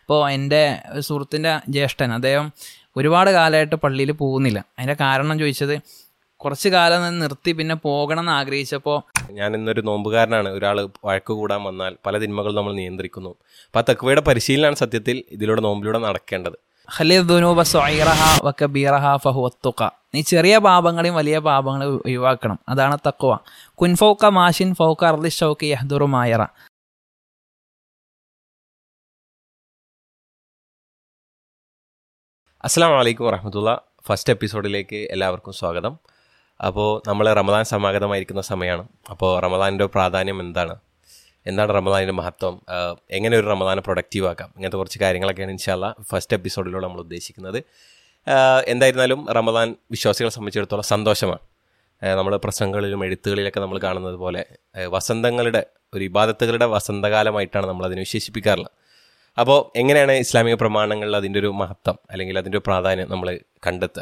ഇപ്പോൾ എൻ്റെ സുഹൃത്തിൻ്റെ ജ്യേഷ്ഠൻ അദ്ദേഹം ഒരുപാട് കാലമായിട്ട് പള്ളിയിൽ പോകുന്നില്ല അതിൻ്റെ കാരണം ചോദിച്ചത് കുറച്ച് കാലം നിന്ന് നിർത്തി പിന്നെ പോകണം എന്ന് ആഗ്രഹിച്ചപ്പോൾ ഞാൻ ഇന്നൊരു നോമ്പുകാരനാണ് ഒരാൾ വഴക്ക് കൂടാൻ വന്നാൽ പല തിന്മകൾ നമ്മൾ നിയന്ത്രിക്കുന്നു അപ്പോൾ ആ തെക്കുവയുടെ പരിശീലനമാണ് സത്യത്തിൽ ഇതിലൂടെ നോമ്പിലൂടെ നടക്കേണ്ടത് ഖലിദുനൂബ സൊയ്റഹ വക്കബീറഹ ഫഹുവത്തുക നീ ചെറിയ പാപങ്ങളെയും വലിയ പാപങ്ങളെയും ഒഴിവാക്കണം അതാണ് തക്കുവ കുൻഫൗക്ക മാഷിൻ ഫൗക്ക അർലി ഷൗക്ക് യഹ്ദുറു മായറ അസ്സാം വലൈക്കും വറഹമത്തുള്ള ഫസ്റ്റ് എപ്പിസോഡിലേക്ക് എല്ലാവർക്കും സ്വാഗതം അപ്പോൾ നമ്മൾ റമദാൻ സമാഗതമായിരിക്കുന്ന സമയമാണ് അപ്പോൾ റമദാനിൻ്റെ പ്രാധാന്യം എന്താണ് എന്താണ് റമദാനിൻ്റെ മഹത്വം ആഹ് എങ്ങനെ ഒരു റമദാനെ പ്രൊഡക്റ്റീവ് ആക്കാം ഇങ്ങനത്തെ കുറച്ച് കാര്യങ്ങളൊക്കെയാണ് ഇൻഷാല്ല ഫസ്റ്റ് എപ്പിസോഡിലൂടെ നമ്മൾ ഉദ്ദേശിക്കുന്നത് ആഹ് എന്തായിരുന്നാലും റമദാൻ വിശ്വാസികളെ സംബന്ധിച്ചിടത്തോളം സന്തോഷമാണ് നമ്മൾ പ്രസംഗങ്ങളിലും എഴുത്തുകളിലൊക്കെ നമ്മൾ കാണുന്നത് പോലെ ആഹ് വസന്തങ്ങളുടെ ഒരു ഇബാദത്തുകളുടെ വസന്തകാലമായിട്ടാണ് നമ്മൾ അതിനെ വിശേഷിപ്പിക്കാറുള്ളത് അപ്പോൾ എങ്ങനെയാണ് ഇസ്ലാമിക പ്രമാണങ്ങളിൽ അതിൻ്റെ ഒരു മഹത്വം അല്ലെങ്കിൽ അതിൻ്റെ ഒരു പ്രാധാന്യം നമ്മൾ കണ്ടെത്തുക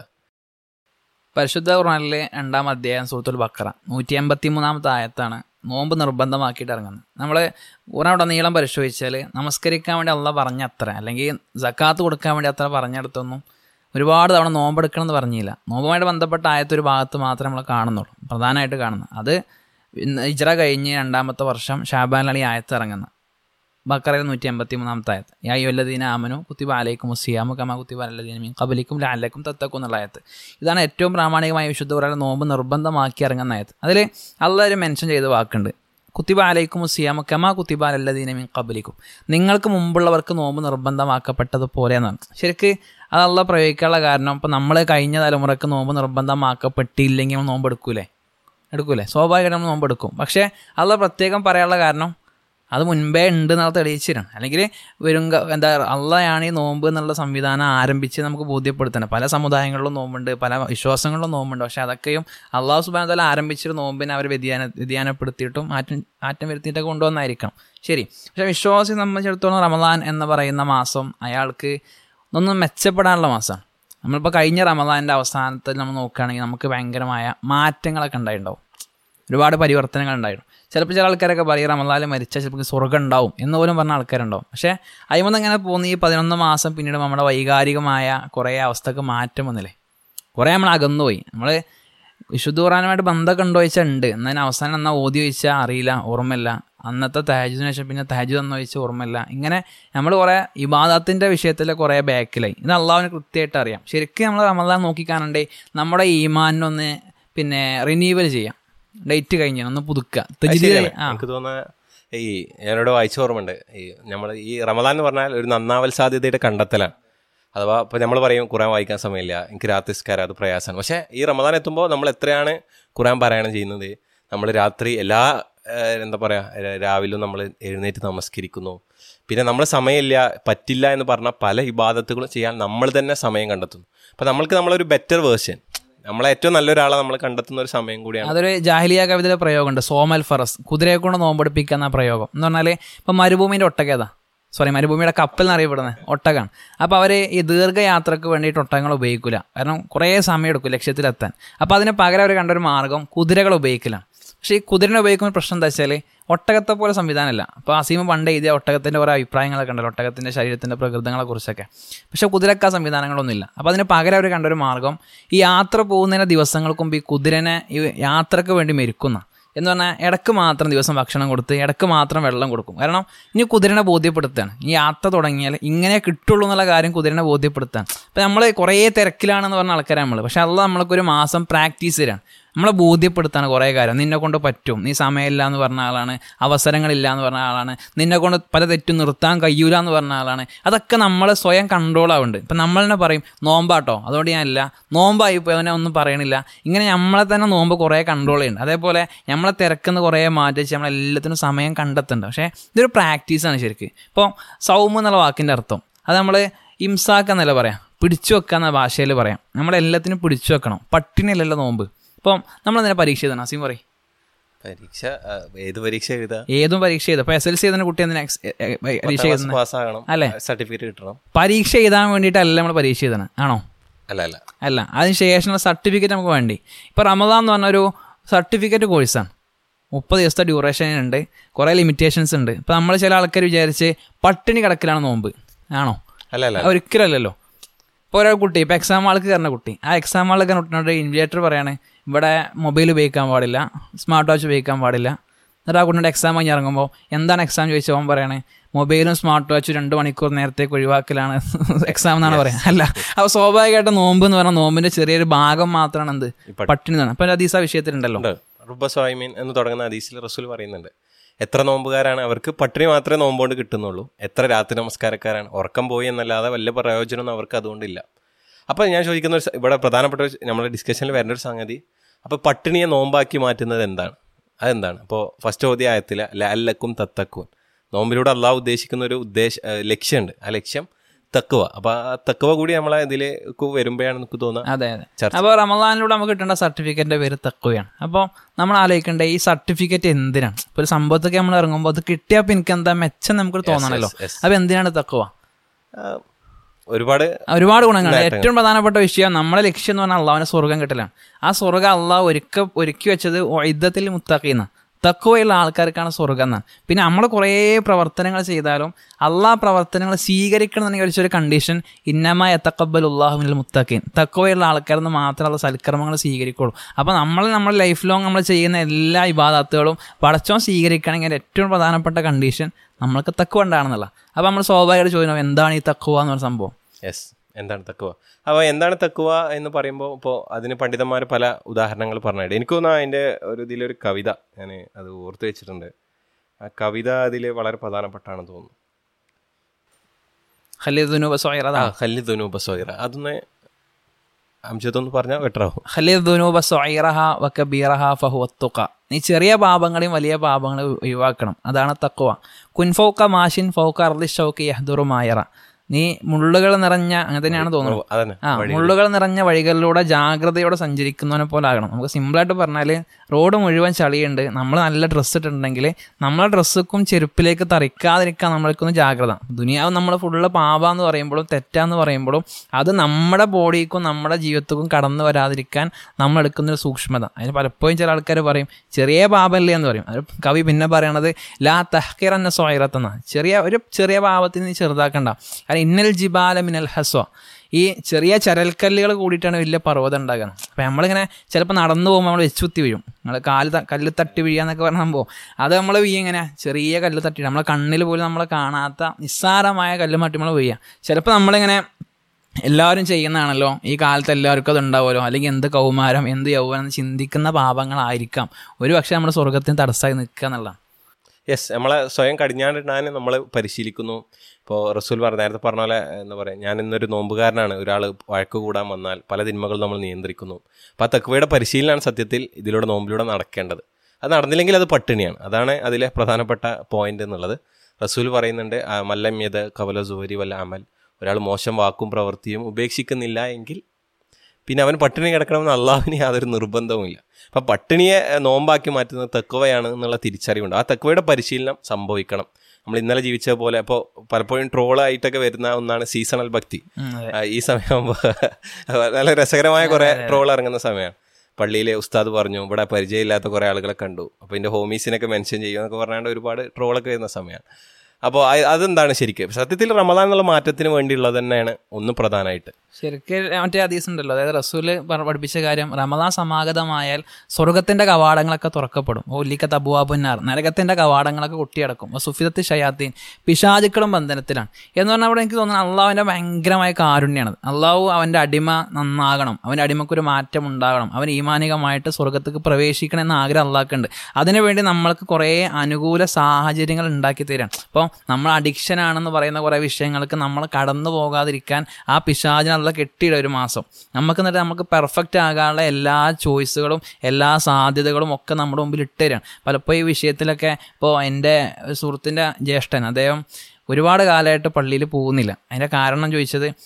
പരിശുദ്ധ ഖുർആനിലെ രണ്ടാം അധ്യായം സൂറത്തുൽ ബക്കറ നൂറ്റി എൺപത്തി മൂന്നാമത്തെ ആയത്താണ് നോമ്പ് നിർബന്ധമാക്കിയിട്ട് ഇറങ്ങുന്നത് നമ്മൾ ഖുർആൻ അവിടെ നീളം പരിശോധിച്ചാൽ നമസ്കരിക്കാൻ വേണ്ടി അള്ള പറഞ്ഞ അത്ര അല്ലെങ്കിൽ ജക്കാത്ത് കൊടുക്കാൻ വേണ്ടി അത്ര പറഞ്ഞെടുത്തൊന്നും ഒരുപാട് തവണ നോമ്പെടുക്കണം എന്ന് പറഞ്ഞില്ല നോമ്പുമായിട്ട് ബന്ധപ്പെട്ട ആയത്ത് ഒരു ഭാഗത്ത് മാത്രമേ നമ്മൾ കാണുന്നുള്ളൂ പ്രധാനമായിട്ട് കാണുന്നത് അത് ഇന്ന് ഇജ്ര കഴിഞ്ഞ് രണ്ടാമത്തെ വർഷം ഷാബാനിലാണ് ഈ ആയത്ത് ഇറങ്ങുന്നത് ബക്കറയിൽ നൂറ്റി എൺപത്തി മൂന്നാമത്തെ ആയത്ത് യാ യുവല്ലദീന ആമനു കുത്തിബ അലൈക്കും മുസിയാമു കമ കുത്തിബ അല്ലദീന മീൻ കബലിക്കും ലാലക്കും തത്തക്കും എന്നുള്ള ആയത്ത് ഇതാണ് ഏറ്റവും പ്രാമാണികമായ വിശുദ്ധ ഖുർആനിൽ നോമ്പ് നിർബന്ധമാക്കി ഇറങ്ങുന്ന ആയത്ത് അതിൽ അള്ള ഒരു മെൻഷൻ ചെയ്ത വാക്കുണ്ട് കുത്തിബ അലൈക്കും മുസിയാമു കമ കുത്തിബ അല്ലദീന മീൻ കബലിക്കും നിങ്ങൾക്ക് മുമ്പുള്ളവർക്ക് നോമ്പ് നിർബന്ധമാക്കപ്പെട്ടതുപോലെ എന്നാണ് ശരിക്ക് അത് അള്ള പ്രയോഗിക്കാനുള്ള കാരണം ഇപ്പം നമ്മൾ കഴിഞ്ഞ തലമുറക്ക് നോമ്പ് നിർബന്ധമാക്കപ്പെട്ടില്ലെങ്കിൽ നമ്മൾ നോമ്പ് എടുക്കൂലേ എടുക്കൂലേ സ്വാഭാവികമായിട്ട് നമ്മൾ നോമ്പ് എടുക്കും പക്ഷേ അള്ള പ്രത്യേകം പറയാനുള്ള കാരണം അത് മുൻപേ ഉണ്ട് എന്നുള്ള തെളിയിച്ചിരണം അല്ലെങ്കിൽ വരും ക- എന്താ അള്ളയാണ് ഈ നോമ്പ് എന്നുള്ള സംവിധാനം ആരംഭിച്ച് നമുക്ക് ബോധ്യപ്പെടുത്തണം പല സമുദായങ്ങളിലും നോമ്പുണ്ട് പല വിശ്വാസങ്ങളിലും നോമ്പുണ്ട് പക്ഷെ അതൊക്കെയും അള്ളാഹു സുബാന തല ആരംഭിച്ചൊരു നോമ്പിനെ അവർ വ്യതിയാന വ്യതിയാനപ്പെടുത്തിയിട്ടും മാറ്റം മാറ്റം വരുത്തിയിട്ടൊക്കെ കൊണ്ടുവന്നായിരിക്കണം ശരി പക്ഷെ വിശ്വാസിയെ സംബന്ധിച്ചിടത്തോളം റമദാൻ എന്ന് പറയുന്ന മാസം അയാൾക്ക് ഒന്ന് മെച്ചപ്പെടാനുള്ള മാസമാണ് നമ്മളിപ്പോൾ കഴിഞ്ഞ റമദാൻ്റെ അവസാനത്തിൽ നമ്മൾ നോക്കുകയാണെങ്കിൽ നമുക്ക് ഭയങ്കരമായ മാറ്റങ്ങളൊക്കെ ഉണ്ടായിട്ടുണ്ടാവും ഒരുപാട് പരിവർത്തനങ്ങൾ ഉണ്ടായിരുന്നു ചിലപ്പോൾ ചില ആൾക്കാരൊക്കെ പറയും റമദാനിൽ മരിച്ചാൽ ചിലപ്പോൾ സ്വർഗ്ഗം ഉണ്ടാവും എന്ന് പോലും പറഞ്ഞ ആൾക്കാരുണ്ടാവും പക്ഷേ അയിമന്ന് ഇങ്ങനെ പോകുന്ന ഈ പതിനൊന്ന് മാസം പിന്നീട് നമ്മുടെ വൈകാരികമായ കുറേ അവസ്ഥക്ക് മാറ്റം വന്നില്ലേ കുറേ നമ്മൾ അകന്നുപോയി നമ്മൾ വിശുദ്ധ ഖുറാനുമായിട്ട് ബന്ധമൊക്കെ ഉണ്ടോ ചോദിച്ചാൽ ഉണ്ട് എന്നതിന് അവസാനം എന്നാ ഓതി ചോദിച്ചാൽ അറിയില്ല ഓർമ്മയില്ല അന്നത്തെ തഹജുദിന് ശേഷം പിന്നെ തഹജുദ് എന്ന് ചോദിച്ചാൽ ഓർമ്മയില്ല ഇങ്ങനെ നമ്മൾ കുറേ ഇബാദത്തിൻ്റെ വിഷയത്തിൽ കുറേ ബാക്കിലായി ഇത് അള്ളാഹുവിന് കൃത്യമായിട്ട് അറിയാം ശരിക്കും നമ്മൾ റമദാൻ നോക്കിക്കാണണ്ടേ നമ്മുടെ ഈമാനൊന്ന് പിന്നെ റിന്യൂവൽ ചെയ്യാം ഡേറ്റ് കഴിഞ്ഞ ഒന്ന് പുതുക്കുക അത് തജ്ദീദ് ശരിയാണ്. ആ എനിക്ക് തോന്നുന്ന ഈ ഞാനിവിടെ വായിച്ച ഓർമ്മയുണ്ട് ഈ നമ്മൾ ഈ റമദാൻ എന്ന് പറഞ്ഞാൽ ഒരു നന്നാവൽ സാധ്യതയുടെ കണ്ടെത്തലാണ് അഥവാ ഇപ്പോൾ നമ്മൾ പറയും ഖുറാൻ വായിക്കാൻ സമയമില്ല എനിക്ക് രാത്രി സ്കാരം അത് പ്രയാസമാണ് പക്ഷേ ഈ റമദാൻ എത്തുമ്പോൾ നമ്മൾ എത്രയാണ് ഖുറാൻ പാരായണം ചെയ്യുന്നത് നമ്മൾ രാത്രി എല്ലാ ഏഹ്, എന്താ പറയുക രാവിലും നമ്മൾ എഴുന്നേറ്റ് നമസ്കരിക്കുന്നു പിന്നെ നമ്മൾ സമയമില്ല പറ്റില്ല എന്ന് പറഞ്ഞ പല ഇബാദത്തുകളും ചെയ്യാൻ നമ്മൾ തന്നെ സമയം കണ്ടെത്തുന്നു അപ്പം നമ്മൾക്ക് നമ്മളൊരു ബെറ്റർ വേർഷൻ നമ്മളെ ഏറ്റവും നല്ലൊരാളെ നമ്മൾ കണ്ടെത്തുന്ന ഒരു സമയം കൂടിയാണ് അതൊരു ജാഹിലിയ കവിതയിലെ പ്രയോഗമുണ്ട് സോമൽ ഫറസ് കുതിരയെ കൊണ്ട് നോമ്പെടുപ്പിക്കുക എന്ന പ്രയോഗം എന്ന് പറഞ്ഞാൽ ഇപ്പം മരുഭൂമിൻ്റെ ഒട്ടകേതാ സോറി മരുഭൂമിയുടെ കപ്പൽ എന്നറിയപ്പെടുന്നത് ഒട്ടകമാണ് അപ്പോൾ അവർ ഈ ദീർഘയാത്രക്ക് വേണ്ടിയിട്ട് ഒട്ടകങ്ങൾ ഉപയോഗിക്കില്ല കാരണം കുറേ സമയം എടുക്കും ലക്ഷ്യത്തിലെത്താൻ അപ്പോൾ അതിന് പകരം അവർ കണ്ടൊരു മാർഗം കുതിരകൾ ഉപയോഗിക്കില്ല പക്ഷേ ഈ കുതിരനെ ഉപയോഗിക്കുന്ന പ്രശ്നം എന്താ വെച്ചാൽ ഒട്ടകത്തെ പോലെ സംവിധാനമല്ല അപ്പോൾ അസീമ പണ്ട് എഴുതിയ ഒട്ടകത്തിൻ്റെ കുറേ അഭിപ്രായങ്ങളൊക്കെ ഉണ്ടല്ലോ ഒട്ടകത്തിൻ്റെ ശരീരത്തിൻ്റെ പ്രകൃതങ്ങളെക്കുറിച്ചൊക്കെ പക്ഷേ കുതിരക്ക സംവിധാനങ്ങളൊന്നുമില്ല അപ്പോൾ അതിന് പകരം അവർ കണ്ടൊരു മാർഗം ഈ യാത്ര പോകുന്നതിന് ദിവസങ്ങൾക്ക് മുമ്പ് ഈ കുതിരനെ ഈ യാത്രക്ക് വേണ്ടി മെരുക്കുന്ന എന്ന് പറഞ്ഞാൽ ഇടക്ക് മാത്രം ദിവസം ഭക്ഷണം കൊടുത്ത് ഇടക്ക് മാത്രം വെള്ളം കൊടുക്കും കാരണം ഇനി കുതിരനെ ബോധ്യപ്പെടുത്തുകയാണ് ഈ യാത്ര തുടങ്ങിയാൽ ഇങ്ങനെ കിട്ടുള്ളൂ എന്നുള്ള കാര്യം കുതിരനെ ബോധ്യപ്പെടുത്താൻ ഇപ്പം നമ്മൾ കുറേ തിരക്കിലാണെന്ന് പറഞ്ഞ ആൾക്കാരാണ് നമ്മൾ പക്ഷെ അത് നമ്മൾക്കൊരു മാസം പ്രാക്ടീസ് തരാണ് നമ്മളെ ബോധ്യപ്പെടുത്താണ് കുറേ കാര്യം നിന്നെ കൊണ്ട് പറ്റും നീ സമയമില്ല എന്ന് പറഞ്ഞ ആളാണ് അവസരങ്ങളില്ല എന്ന് പറഞ്ഞ ആളാണ് നിന്നെ കൊണ്ട് പല തെറ്റും നിർത്താൻ കഴിയൂല എന്ന് പറഞ്ഞ ആളാണ് അതൊക്കെ നമ്മൾ സ്വയം കൺട്രോൾ ആവുന്നുണ്ട് ഇപ്പം നമ്മൾ തന്നെ പറയും നോമ്പാട്ടോ അതുകൊണ്ട് ഞാനില്ല നോമ്പായി പോയി അവനെ ഒന്നും പറയണില്ല ഇങ്ങനെ നമ്മളെ തന്നെ നോമ്പ് കുറേ കൺട്രോൾ ചെയ്യുന്നുണ്ട് അതേപോലെ നമ്മളെ തിരക്കുന്ന കുറേ മാറ്റി വെച്ച് നമ്മളെല്ലാത്തിനും സമയം കണ്ടെത്തുന്നുണ്ട് പക്ഷേ ഇതൊരു പ്രാക്ടീസാണ് ശരിക്കും ഇപ്പോൾ സൗമ് എന്നുള്ള വാക്കിൻ്റെ അർത്ഥം അത് നമ്മൾ ഇംസാക്ക് എന്നല്ല പറയാം പിടിച്ചു വെക്കുക എന്ന ഭാഷയിൽ പറയാം നമ്മളെല്ലാത്തിനും പിടിച്ചു വെക്കണം പട്ടിണിയല്ലല്ലോ നോമ്പ് ഇപ്പം നമ്മളെന്തിനാ പരീക്ഷ എഴുതണം അസീം പറയും പരീക്ഷ ആ, ഏത് പരീക്ഷ എഴുതാ ഏതും പരീക്ഷ എഴുതും ഇപ്പോൾ എസ് എൽ സി എഴുതുന്ന കുട്ടി എന്തിനാ എക്സ്- എ- എ- പരീക്ഷ എഴുതുന്നത് പാസ്സാകണം അല്ലേ? സർട്ടിഫിക്കറ്റ് കിട്ടണം പരീക്ഷ എഴുതാൻ വേണ്ടിയിട്ടല്ല നമ്മൾ പരീക്ഷ എഴുതണം ആണോ അല്ല അല്ല അല്ല അതിന് ശേഷമുള്ള സർട്ടിഫിക്കറ്റ് നമുക്ക് വേണ്ടി ഇപ്പോൾ റമദാൻ എന്ന് പറഞ്ഞ ഒരു സർട്ടിഫിക്കറ്റ് കോഴ്സാണ് മുപ്പത് ദിവസത്തെ ഡ്യൂറേഷൻ ഉണ്ട് കുറേ ലിമിറ്റേഷൻസ് ഉണ്ട് ഇപ്പോൾ നമ്മൾ ചില ആൾക്കാർ വിചാരിച്ച് പട്ടിണി കിടക്കലാണ് നോമ്പ് ആണോ അല്ല അല്ല ഒരിക്കലും അല്ലല്ലോ ഇപ്പോൾ ഒരാൾ കുട്ടി ഇപ്പോൾ എക്സാം ആൾക്ക് കയറുന്ന കുട്ടി ആ എക്സാം ആൾക്ക് കയറുന്ന കുട്ടിനോട് ഇൻവിലേറ്റർ പറയാണ് ഇവിടെ മൊബൈൽ ഉപയോഗിക്കാൻ പാടില്ല സ്മാർട്ട് വാച്ച് ഉപയോഗിക്കാൻ പാടില്ല എന്നിട്ട് ആ കുട്ടിയുടെ എക്സാം കഴിഞ്ഞ് ഇറങ്ങുമ്പോൾ എന്താണ് എക്സാം ചോദിച്ചാൽ അവൻ പറയണേ മൊബൈലും സ്മാർട്ട് വാച്ചും രണ്ട് മണിക്കൂർ നേരത്തേക്ക് ഒഴിവാക്കലാണ് എക്സാം എന്നാണ് പറയാം അല്ല അപ്പോൾ സ്വാഭാവികമായിട്ട് നോമ്പ് എന്ന് പറഞ്ഞാൽ നോമ്പിന്റെ ചെറിയൊരു ഭാഗം മാത്രമാണ് എന്ത് പട്ടിണി എന്നാണ് അപ്പം അതീസ വിഷയത്തിലുണ്ടല്ലോ ഉണ്ട് റുബ സ്വാമീൻ എന്ന് തുടങ്ങുന്ന ഹദീസിൽ റസൂൽ പറയുന്നുണ്ട് എത്ര നോമ്പുകാരാണ് അവർക്ക് പട്ടിണി മാത്രമേ നോമ്പോണ്ട് കിട്ടുന്നുള്ളൂ എത്ര രാത്രി നമസ്കാരക്കാരാണ് ഉറക്കം പോയി എന്നല്ലാതെ വല്ല പ്രയോജനമൊന്നും അവർക്ക് അതുകൊണ്ടില്ല അപ്പം ഞാൻ ചോദിക്കുന്ന ഒരു സ- ഇവിടെ പ്രധാനപ്പെട്ട ഒരു നമ്മുടെ ഡിസ്കഷനിൽ വരേണ്ട ഒരു സംഗതി അപ്പോൾ പട്ടിണിയെ നോമ്പാക്കി മാറ്റുന്നത് എന്താണ് അതെന്താണ് അപ്പോൾ ഫസ്റ്റ് ചോദ്യ ആയത്തിൽ ലല്ലക്കും തത്തക്കും നോമ്പിലൂടെ അള്ളാഹ് ഉദ്ദേശിക്കുന്ന ഒരു ഉദ്ദേശ ഏഹ് ലക്ഷ്യമുണ്ട് ആ ലക്ഷ്യം തക്കുവ അപ്പോൾ ആ തക്കുവ കൂടി നമ്മളെ ഇതിലേക്ക് വരുമ്പോഴാണ് എനിക്ക് തോന്നുന്നത് അതെ അതെ ചർച്ച. അപ്പോൾ റമദാനിലൂടെ നമുക്ക് കിട്ടേണ്ട സർട്ടിഫിക്കറ്റിന്റെ പേര് തക്കുവയാണ് അപ്പോൾ നമ്മൾ ആലോചിക്കേണ്ട ഈ സർട്ടിഫിക്കറ്റ് എന്തിനാണ് ഇപ്പോൾ ഒരു സംഭവത്തൊക്കെ നമ്മൾ ഇറങ്ങുമ്പോൾ അത് കിട്ടിയപ്പോൾ എനിക്ക് എന്താ മെച്ചം നമുക്ക് തോന്നണല്ലോ yes. അപ്പോൾ എന്തിനാണ് തക്കുവ ആ, ഒരുപാട് ഒരുപാട് ഗുണങ്ങളുണ്ട് ഏറ്റവും പ്രധാനപ്പെട്ട വിഷയം നമ്മുടെ ലക്ഷ്യം എന്ന് പറഞ്ഞാൽ അള്ളാഹുവിന്റെ സ്വർഗം കിട്ടലാണ് ആ സ്വർഗം അള്ളാഹ് ഒരുക്ക ഒരുക്കി വെച്ചത് യുദ്ധത്തിൽ മുത്താക്കിയെന്ന് തക്കുവയുള്ള ആൾക്കാർക്കാണ് സ്വർഗം എന്നാണ് പിന്നെ നമ്മൾ കുറേ പ്രവർത്തനങ്ങൾ ചെയ്താലും അള്ളാഹ് പ്രവർത്തനങ്ങൾ സ്വീകരിക്കണമെന്നുണ്ടെങ്കിൽ ഒരു കണ്ടീഷൻ ഇന്നമായ തക്കബൽ ഉള്ളാഹുവിൽ മുത്താക്കീൻ തക്കുവയുള്ള ആൾക്കാരെന്ന് മാത്രമല്ല സൽക്കർമ്മങ്ങൾ സ്വീകരിക്കുള്ളൂ അപ്പോൾ നമ്മൾ നമ്മുടെ ലൈഫ് ലോങ് നമ്മൾ ചെയ്യുന്ന എല്ലാ ഇബാദത്തുകളും പടച്ചോൻ സ്വീകരിക്കണമെങ്കിൽ ഏറ്റവും പ്രധാനപ്പെട്ട കണ്ടീഷൻ നമ്മൾക്ക് തക്കുവ ഉണ്ടാണെന്നുള്ള അപ്പോൾ നമ്മൾ സ്വാഭാവികമായിട്ട് ചോദിക്കണം എന്താണ് ഈ തക്കുവ എന്ന് പറഞ്ഞ സംഭവം യെസ് എന്താണ് തക്കുവ അപ്പോൾ എന്താണ് തക്കുവ എന്ന് പറയുമ്പോൾ ഇപ്പോൾ അതിന് പണ്ഡിതന്മാർ പല ഉദാഹരണങ്ങൾ പറഞ്ഞിട്ട് എനിക്ക് തോന്നുന്നു അതിൻ്റെ ഒരു ഇതിലൊരു കവിത ഞാൻ അത് ഓർത്ത് വെച്ചിട്ടുണ്ട് ആ കവിത അതിൽ വളരെ പ്രധാനപ്പെട്ടാണെന്ന് തോന്നുന്നു ഖലീദുനൂബ സൊയറ ആ ഖല്ലി ദുനൂബ സോയിറ അതൊന്ന് അംശത്തൊന്ന് പറഞ്ഞാൽ ബെറ്ററാവും ഖലീദുനൂബ സൊയറഹ വക്കബീറഹ ഫഹുവത്തുക നീ ചെറിയ പാപങ്ങളെയും വലിയ പാപങ്ങളെയും ഒഴിവാക്കണം അതാണ് തക്കുവ കുൻഫൗക്ക മാഷിൻ ഫൗക്ക അർലി ഷൗക്ക് യഹ്ദുറു മായറ നീ മുള്ളുകൾ നിറഞ്ഞ അങ്ങനെ തന്നെയാണ് തോന്നുന്നത് അതന്നെ ആ മുള്ളുകൾ നിറഞ്ഞ വഴികളിലൂടെ ജാഗ്രതയോടെ സഞ്ചരിക്കുന്നവനെ പോലെ ആകണം നമുക്ക് സിമ്പിളായിട്ട് പറഞ്ഞാൽ റോഡ് മുഴുവൻ ചളിയുണ്ട് നമ്മൾ നല്ല ഡ്രസ്സ് ഇട്ടിട്ടുണ്ടെങ്കിൽ നമ്മളെ ഡ്രസ്സുക്കും ചെരുപ്പിലേക്ക് തറിക്കാതിരിക്കാൻ നമ്മൾക്കൊന്ന് ജാഗ്രത ദുനിയാവ് നമ്മൾ ഫുള്ള് പാപാന്ന് പറയുമ്പോഴും തെറ്റാന്ന് പറയുമ്പോഴും അത് നമ്മുടെ ബോഡിക്കും നമ്മുടെ ജീവിതത്തിക്കും കടന്നു വരാതിരിക്കാൻ നമ്മൾ എടുക്കുന്നൊരു സൂക്ഷ്മത അതിന് പലപ്പോഴും ചില ആൾക്കാർ പറയും ചെറിയ പാപല്ലേ എന്ന് പറയും അത് കവി പിന്നെ പറയണത് ലാ തഹ്കിർ എന്ന സ്വൈറത്തെന്ന ചെറിയ ഒരു ചെറിയ പാപത്തിന് നീ ചെറുതാക്കണ്ട കാരണം ഇന്നൽ ജിബാല മിനൽ ഹസ്വ ഈ ചെറിയ ചരൽക്കല്ലുകൾ കൂടിയിട്ടാണ് വലിയ പർവ്വതം ഉണ്ടാകുന്നത് അപ്പം നമ്മളിങ്ങനെ ചിലപ്പോൾ നടന്നു പോകുമ്പോൾ നമ്മൾ വെച്ചുത്തി വീഴും നമ്മൾ കാല് ത- കല്ല് തട്ടി വീഴുക പറഞ്ഞ സംഭവം അത് നമ്മൾ വീഴും ഇങ്ങനെ ചെറിയ കല്ല് തട്ടി നമ്മളെ കണ്ണിൽ പോലും നമ്മൾ കാണാത്ത നിസ്സാരമായ കല്ല് മട്ടി നമ്മൾ വീഴുക ചിലപ്പോൾ നമ്മളിങ്ങനെ എല്ലാവരും ചെയ്യുന്നതാണല്ലോ ഈ കാലത്ത് എല്ലാവർക്കും അത് ഉണ്ടാവുമല്ലോ അല്ലെങ്കിൽ എന്ത് കൗമാരം എന്ത് യൗവനം എന്ന് ചിന്തിക്കുന്ന പാപങ്ങളായിരിക്കാം ഒരു പക്ഷേ നമ്മുടെ സ്വർഗത്തിന് തടസ്സമായി നിൽക്കുക എന്നുള്ളതാണ് യെസ് നമ്മളെ സ്വയം കടിഞ്ഞാണ്ടിടാൻ നമ്മൾ പരിശീലിക്കുന്നു ഇപ്പോൾ റസൂൽ പറഞ്ഞ നേരത്തെ പറഞ്ഞ പോലെ എന്താ പറയുക ഞാൻ ഇന്നൊരു നോമ്പുകാരനാണ് ഒരാൾ വഴക്ക് കൂടാൻ വന്നാൽ പല തിന്മകൾ നമ്മൾ നിയന്ത്രിക്കുന്നു അപ്പോൾ ആ തക്വയുടെ പരിശീലനമാണ് സത്യത്തിൽ ഇതിലൂടെ നോമ്പിലൂടെ നടക്കേണ്ടത് അത് നടന്നില്ലെങ്കിൽ അത് പട്ടിണിയാണ് അതാണ് അതിലെ പ്രധാനപ്പെട്ട പോയിന്റ് എന്നുള്ളത് റസൂൽ പറയുന്നുണ്ട് ആ, മല്ലമ്യത കവല സുവരി വല്ല അമൽ ഒരാൾ മോശം വാക്കും പ്രവൃത്തിയും ഉപേക്ഷിക്കുന്നില്ല എങ്കിൽ പിന്നെ അവൻ പട്ടിണി കിടക്കണമെന്ന് അള്ളാഹുവിന് യാതൊരു നിർബന്ധവുമില്ല അപ്പം പട്ടിണിയെ ഏഹ്, നോമ്പാക്കി മാറ്റുന്നത് തെക്കുവയാണ് എന്നുള്ള തിരിച്ചറിവുണ്ട് ആ തെക്കുവയുടെ പരിശീലനം സംഭവിക്കണം നമ്മൾ ഇന്നലെ ജീവിച്ച പോലെ അപ്പോൾ പലപ്പോഴും ട്രോളായിട്ടൊക്കെ വരുന്ന ഒന്നാണ് സീസണൽ ഭക്തി ഉം, അതെ. ആ, ഈ സമയമാകുമ്പോൾ നല്ല രസകരമായ കുറേ ട്രോൾ ഇറങ്ങുന്ന സമയമാണ് പള്ളിയിലെ ഉസ്താദ് പറഞ്ഞു ഇവിടെ പരിചയമില്ലാത്ത കുറേ ആളുകളെ കണ്ടു അപ്പോൾ ഇതിൻ്റെ ഹോമീസിനൊക്കെ മെൻഷൻ ചെയ്യും എന്നൊക്കെ പറഞ്ഞാണ്ട് ഒരുപാട് ട്രോളൊക്കെ വരുന്ന സമയമാണ് അപ്പോൾ അതെന്താണ് ശരിക്കും സത്യത്തിൽ റമദാൻ എന്നുള്ള മാറ്റത്തിന് വേണ്ടിയുള്ളത് തന്നെയാണ് ഒന്ന് പ്രധാനമായിട്ട് ശരിക്കും മറ്റേ ഹദീസ് ഉണ്ടല്ലോ അതായത് റസൂല് പറ- പഠിപ്പിച്ച കാര്യം റമദാൻ സമാഗതമായാൽ സ്വർഗത്തിന്റെ കവാടങ്ങളൊക്കെ തുറക്കപ്പെടും ഒല്ലിക്ക തബുവാബുന്നാർ നരകത്തിന്റെ കവാടങ്ങളൊക്കെ കൊട്ടിയടക്കും സുഫിദത്ത് ഷയാത്തീൻ പിശാചുക്കളും ബന്ധനത്തിലാണ് എന്ന് പറഞ്ഞാൽ അവിടെ എനിക്ക് തോന്നുന്നത് അള്ളാഹുവിന്റെ ഭയങ്കരമായ കാരുണ്യമാണ് അള്ളാഹു അവന്റെ അടിമ നന്നാകണം അവന്റെ അടിമക്കൊരു മാറ്റം ഉണ്ടാകണം അവൻ ഈമാനികമായിട്ട് സ്വർഗത്തേക്ക് പ്രവേശിക്കണം എന്ന ആഗ്രഹം അള്ളാഹ്ക്കുണ്ട് അതിനുവേണ്ടി നമ്മൾക്ക് കുറേ അനുകൂല സാഹചര്യങ്ങൾ ഉണ്ടാക്കി തരാം അപ്പോൾ നമ്മൾ അഡിക്ഷൻ ആണെന്ന് പറയുന്ന കുറേ വിഷയങ്ങൾക്ക് നമ്മൾ കടന്നു പോകാതിരിക്കാൻ ആ പിശാചിനെ അല്ല കെട്ടിയിടും ഒരു മാസം നമുക്ക് എന്നിട്ട് നമുക്ക് പെർഫെക്റ്റ് ആകാനുള്ള എല്ലാ ചോയ്സുകളും എല്ലാ സാധ്യതകളും ഒക്കെ നമ്മുടെ മുമ്പിൽ ഇട്ട് തരാണ് പലപ്പോഴും ഈ വിഷയത്തിലൊക്കെ ഇപ്പോൾ എൻ്റെ ഒരു സുഹൃത്തിൻ്റെ ജ്യേഷ്ഠൻ അദ്ദേഹം ഒരുപാട് കാലമായിട്ട് പള്ളിയിൽ പോകുന്നില്ല അതിൻ്റെ കാരണം ചോദിച്ചത്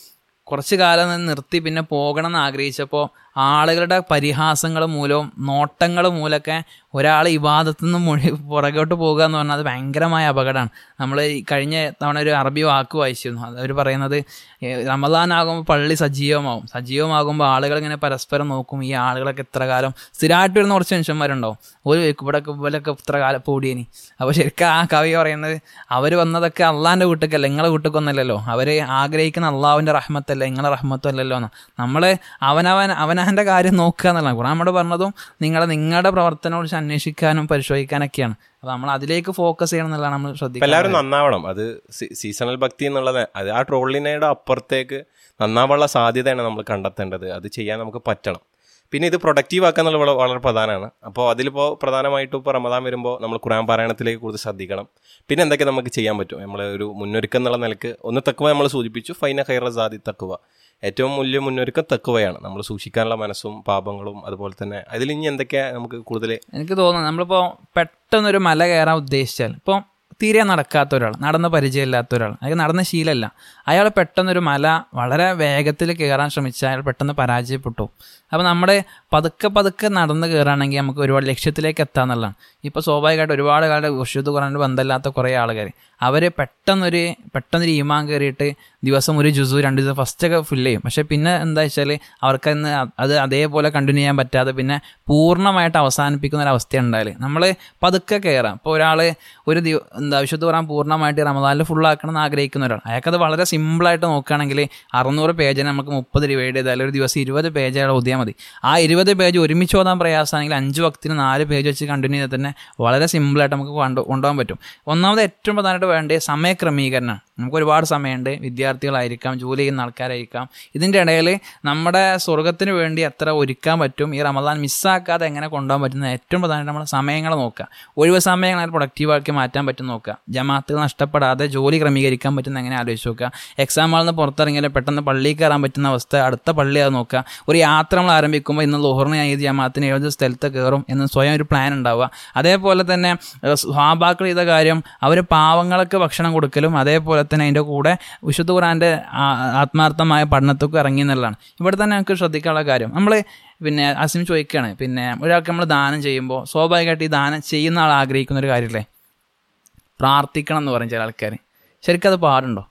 കുറച്ച് കാലം നിന്ന് നിർത്തി പിന്നെ പോകണം എന്ന് ആഗ്രഹിച്ചപ്പോൾ ആളുകളുടെ പരിഹാസങ്ങൾ മൂലവും നോട്ടങ്ങൾ മൂലമൊക്കെ ഒരാൾ ഇബാദത്തു നിന്ന് മൊഴി പുറകോട്ട് പോകുക എന്ന് പറഞ്ഞാൽ അത് ഭയങ്കരമായ അപകടമാണ് നമ്മൾ ഈ കഴിഞ്ഞ തവണ ഒരു അറബി വാക്ക് വായിച്ചിരുന്നു അത് അവർ പറയുന്നത് റമദാൻ ആകുമ്പോൾ പള്ളി സജീവമാകും സജീവമാകുമ്പോൾ ആളുകൾ ഇങ്ങനെ പരസ്പരം നോക്കും ഈ ആളുകളൊക്കെ എത്ര കാലം സ്ഥിരമായിട്ട് വരുന്ന കുറച്ച് മനുഷ്യന്മാരുണ്ടാവും ഒരു ഇവിടെ ഇവരൊക്കെ ഇത്ര കാലം പൂടിയനി അപ്പോൾ ശരിക്കും ആ കവി പറയുന്നത് അവർ വന്നതൊക്കെ അള്ളാൻ്റെ വീട്ടിലേക്കല്ല നിങ്ങളെ വീട്ടിലേക്കൊന്നല്ലല്ലോ അവർ ആഗ്രഹിക്കുന്ന അള്ളാഹുവിൻ്റെ റഹ്മത്തല്ല നിങ്ങളെ റഹ്മത്തും അല്ലല്ലോ എന്ന് നമ്മൾ അവനവൻ അവനവൻ്റെ കാര്യം നോക്കുക എന്നുള്ളതാണ് ഖുറാൻ നമ്മുടെ പറഞ്ഞതും നിങ്ങളെ നിങ്ങളുടെ പ്രവർത്തനം കുറിച്ച് അന്വേഷിക്കാനും പരിശോധിക്കാനൊക്കെയാണ് അപ്പോൾ നമ്മൾ അതിലേക്ക് ഫോക്കസ് ചെയ്യണം എന്നുള്ളതാണ് നമ്മൾ ഇപ്പൊ ശ്രദ്ധിക്കുന്നത് എല്ലാവരും നന്നാവണം അത് സീ- സീസണൽ ഭക്തി എന്നുള്ളത് അത് ആ ട്രോളിനയുടെ അപ്പുറത്തേക്ക് നന്നാവാനുള്ള സാധ്യതയാണ് നമ്മൾ കണ്ടെത്തേണ്ടത് അത് ചെയ്യാൻ നമുക്ക് പറ്റണം പിന്നെ ഇത് പ്രൊഡക്റ്റീവ് ആക്കുക എന്നുള്ളത് വളരെ വളരെ പ്രധാനമാണ് അപ്പോൾ അതിലിപ്പോൾ പ്രധാനമായിട്ടും ഇപ്പോൾ റമദാൻ വരുമ്പോൾ നമ്മൾ ഖുറാൻ പാരായണത്തിലേക്ക് കൂടുതൽ ശ്രദ്ധിക്കണം പിന്നെ എന്തൊക്കെ നമുക്ക് ചെയ്യാൻ പറ്റും നമ്മൾ ഒരു മുന്നൊരുക്കം എന്നുള്ള നിലക്ക് ഒന്ന് തക്കുവ നമ്മൾ സൂചിപ്പിച്ചു ഫൈന ഖൈറ സാദി തക്കുവ ഏറ്റവും മൂല്യം മുന്നൊരുക്കം തക്കുവയാണ് നമ്മൾ സൂക്ഷിക്കാനുള്ള മനസ്സും പാപങ്ങളും അതുപോലെ തന്നെ അതിൽ ഇനി എന്തൊക്കെയാണ് നമുക്ക് കൂടുതൽ എനിക്ക് തോന്നുന്നു നമ്മളിപ്പോൾ പെട്ടെന്നൊരു മല കയറാൻ ഉദ്ദേശിച്ചാൽ ഇപ്പോൾ തീരെ നടക്കാത്ത ഒരാൾ നടന്ന പരിചയമില്ലാത്ത ഒരാൾ അയാൾ നടന്ന ശീലമല്ല അയാൾ പെട്ടെന്നൊരു മല വളരെ വേഗത്തിൽ കയറാൻ ശ്രമിച്ചാൽ അയാൾ പെട്ടെന്ന് പരാജയപ്പെട്ടു അപ്പോൾ നമ്മുടെ പതുക്കെ പതുക്കെ നടന്ന് കയറുകയാണെങ്കിൽ നമുക്ക് ഒരുപാട് ലക്ഷ്യത്തിലേക്ക് എത്താന്നുള്ളതാണ് ഇപ്പോൾ സ്വാഭാവികമായിട്ട് ഒരുപാട് കാലം വിശുദ്ധ ഖുറാൻ ബന്ധമില്ലാത്ത കുറേ ആൾക്കാർ അവർ പെട്ടെന്നൊരു പെട്ടെന്നൊരു ഈമാൻ കയറിയിട്ട് ദിവസം ഒരു ജുസു രണ്ട് ദിവസം ഫസ്റ്റൊക്കെ ഫില്ല് ചെയ്യും പക്ഷേ പിന്നെ എന്താ വെച്ചാൽ അവർക്ക് അന്ന് അത് അതേപോലെ കണ്ടിന്യൂ ചെയ്യാൻ പറ്റാതെ പിന്നെ പൂർണ്ണമായിട്ട് അവസാനിപ്പിക്കുന്ന ഒരു അവസ്ഥ ഉണ്ടായാൽ നമ്മൾ പതുക്കെ കയറാം ഇപ്പോൾ ഒരാൾ ഒരു ദിവ എന്താ വിശുദ്ധ ഖുറാൻ പൂർണ്ണമായിട്ട് റമദാനിൽ ഫുള്ളാക്കണം എന്ന് ആഗ്രഹിക്കുന്ന ഒരാൾ അയാൾക്കത് വളരെ സിമ്പിളായിട്ട് നോക്കുകയാണെങ്കിൽ അറുന്നൂറ് പേജിനെ നമുക്ക് മുപ്പത് ഡിവൈഡ് ചെയ്താൽ ഒരു ദിവസം ഇരുപത് പേജ് അയാൾ ഓതിയാൽ മതി ആ ഇരുപത് പേജ് ഒരുമിച്ച് ഓതാൻ പ്രയാസമാണെങ്കിൽ അഞ്ച് വക്തിന് നാല് പേജ് വെച്ച് കണ്ടിന്യൂ ചെയ്താൽ തന്നെ വളരെ സിമ്പിളായിട്ട് നമുക്ക് കൊണ്ടു കൊണ്ടുപോകാൻ പറ്റും ഒന്നാമത് ഏറ്റവും പ്രധാനമായിട്ട് വേണ്ടത് സമയക്രമീകരണമാണ് നമുക്ക് ഒരുപാട് സമയമുണ്ട് വിദ്യാർത്ഥികളായിരിക്കാം ജോലി ചെയ്യുന്ന ആൾക്കാരായിരിക്കാം ഇതിൻ്റെ ഇടയിൽ നമ്മുടെ സ്വർഗത്തിന് വേണ്ടി എത്ര ഒരുക്കാൻ പറ്റും ഈ റമദാൻ മിസ്സാക്കാതെ എങ്ങനെ കൊണ്ടുപോകാൻ പറ്റുന്ന ഏറ്റവും പ്രധാനമായിട്ട് നമ്മൾ സമയങ്ങൾ നോക്കുക ഒഴിവ് സമയങ്ങൾ പ്രൊഡക്റ്റീവാക്കി മാറ്റാൻ പറ്റും നോക്കുക ജമാഅത്തുകൾ നഷ്ടപ്പെടാതെ ജോലി ക്രമീകരിക്കാൻ പറ്റുന്ന എങ്ങനെ ആലോചിച്ച് നോക്കുക എക്സാം ഹാളിൽ നിന്ന് പുറത്തിറങ്ങിയാൽ പെട്ടെന്ന് പള്ളിയിൽ കയറാൻ പറ്റുന്ന അവസ്ഥ അടുത്ത പള്ളി അത് നോക്കുക ഒരു യാത്ര നമ്മൾ ആരംഭിക്കുമ്പോൾ ഇന്ന് ലോഹറിന് ഞാൻ ഈ ജമാഅത്തിന് ഏത് സ്ഥലത്ത് കയറും എന്ന് സ്വയം ഒരു പ്ലാൻ ഉണ്ടാവുക അതേപോലെ തന്നെ ഏഹ്, സ്വഹാബാക്കൾ ചെയ്ത കാര്യം അവർ പാവങ്ങൾക്ക് ഭക്ഷണം കൊടുക്കലും അതേപോലെ തന്നെ അതിൻ്റെ കൂടെ വിശുദ്ധ ഖുറാൻ്റെ ആ- ആത്മാർത്ഥമായ പഠനത്തൊക്കെ ഇറങ്ങി എന്നുള്ളതാണ് ഇവിടെ തന്നെ നമുക്ക് ശ്രദ്ധിക്കാനുള്ള കാര്യം നമ്മൾ പിന്നെ അസിം ചോദിക്കുകയാണ് പിന്നെ ഒരാൾക്ക് നമ്മൾ ദാനം ചെയ്യുമ്പോൾ സ്വാഭാവികമായിട്ട് ഈ ദാനം ചെയ്യുന്ന ആൾ ആഗ്രഹിക്കുന്ന ഒരു കാര്യമല്ലേ പ്രാർത്ഥിക്കണം എന്ന് പറയും ചില ആൾക്കാർ ശരിക്കും അത് പാടുണ്ടോ